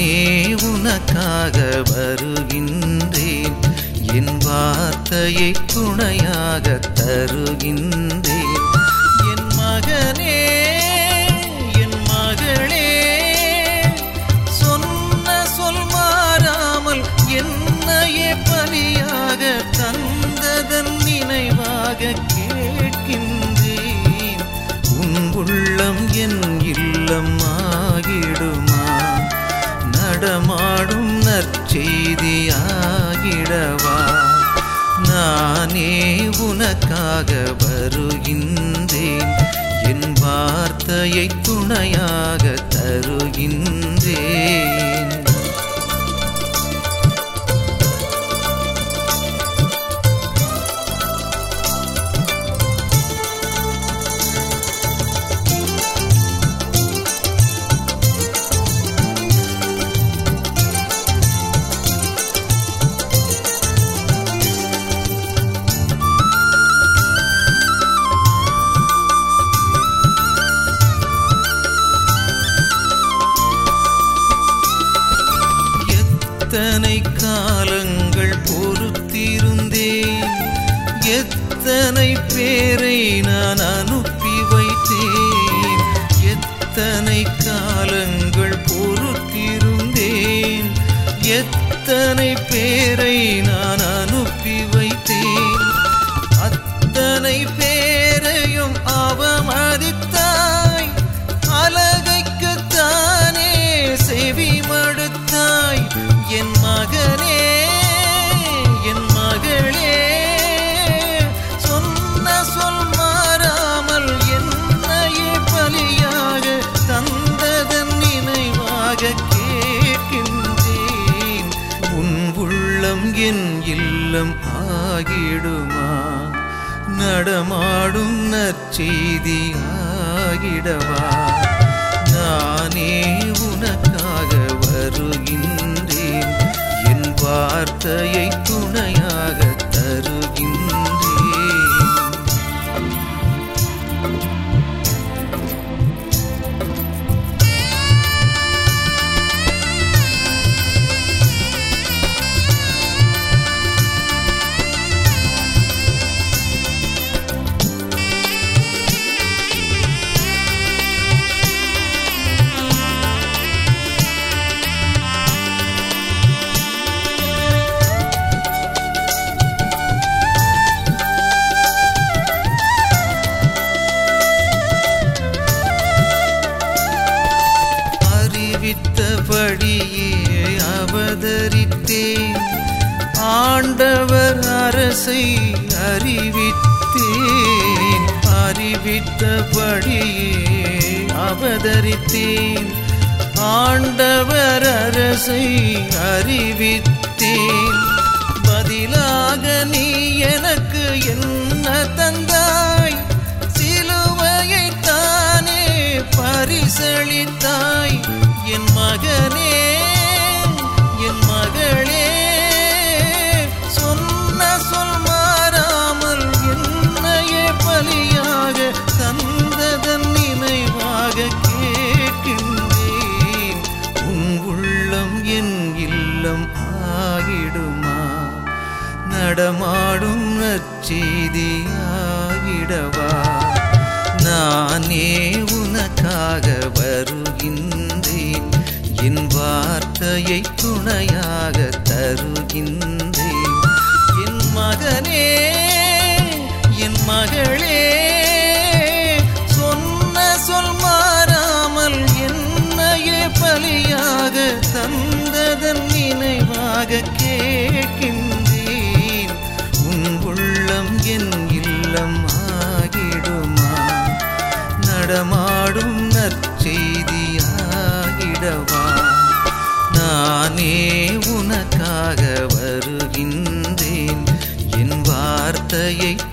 நானே உனக்காக வருகின்றேன் என் வார்த்தையை துணையாக தருகின்றேன் என் மகனே என் மகளே சொன்ன சொல் மாறாமல் என்னையே பலியாக தந்ததன் நினைவாக கேட்கின்றேன் உன் உள்ளம் என் இல்லம் ஆகிடுமா நடமாடும் நற்செய்தியாகிடவா நானே உனக்காக வருகின்றேன் என் வார்த்தையை துணையாக தருகின்றேன் எத்தனை காலங்கள் பொறுத்திருந்தேன் எத்தனை பேரை நான் அனுப்பி வைத்தேன் எத்தனை காலங்கள் பொறுத்திருந்தேன் எத்தனை பேரை நான் அனுப்பி வைத்தேன் அத்தனை பேரையும் அவமதித்தாய் அழகைக்குத்தானே செவி மடுத்தாய் என் மகனே என் மகளே சொன்ன சொல் மாறாமல் என்னையே பலியாக தந்ததன் நினைவாக கேட்கின்றேன் உன் உள்ளம் என் இல்லம் ஆகிடுமா நடமாடும் நற்செய்தி ஆகிடவா நானே உனக்காக வருகின்றேன் என் வார்த்தையை துணையாக தருகின்றேன் அறிவித்தபடியே அவதரித்தேன் ஆண்டவர் அரசை அறிவித்தேன் அறிவித்தபடியே அவதரித்தேன் ஆண்டவர் அரசை அறிவித்தேன் பதிலாக நீ எனக்கு என்ன தந்தாய் சிலுவையை தானே பரிசளித்தாய் என் மகனே என் மகளே சொன்ன சொல் மாறாமல் என்னையே பலியாக தந்ததன் நினைவாக கேட்கின்றேன் உன் உள்ளம் என் இல்லம் ஆகிடுமா நடமாடும் நற்செய்தியாகிடவா நானே உனக்காக வருகின்றேன் என் வார்த்தையை துணையாக தருகின்றேன் என் மகனே என் மகளே சொன்ன சொல் மாறாமல் என்னையே பலியாக தந்ததன் நினைவாக கேட்கின்றேன் உன் உள்ளம் என் இல்லம் ஆகிடுமா நடமாடும் நற்செய்தியாகிடவா நானே உனக்காக வருகின்றேன் என் வார்த்தையை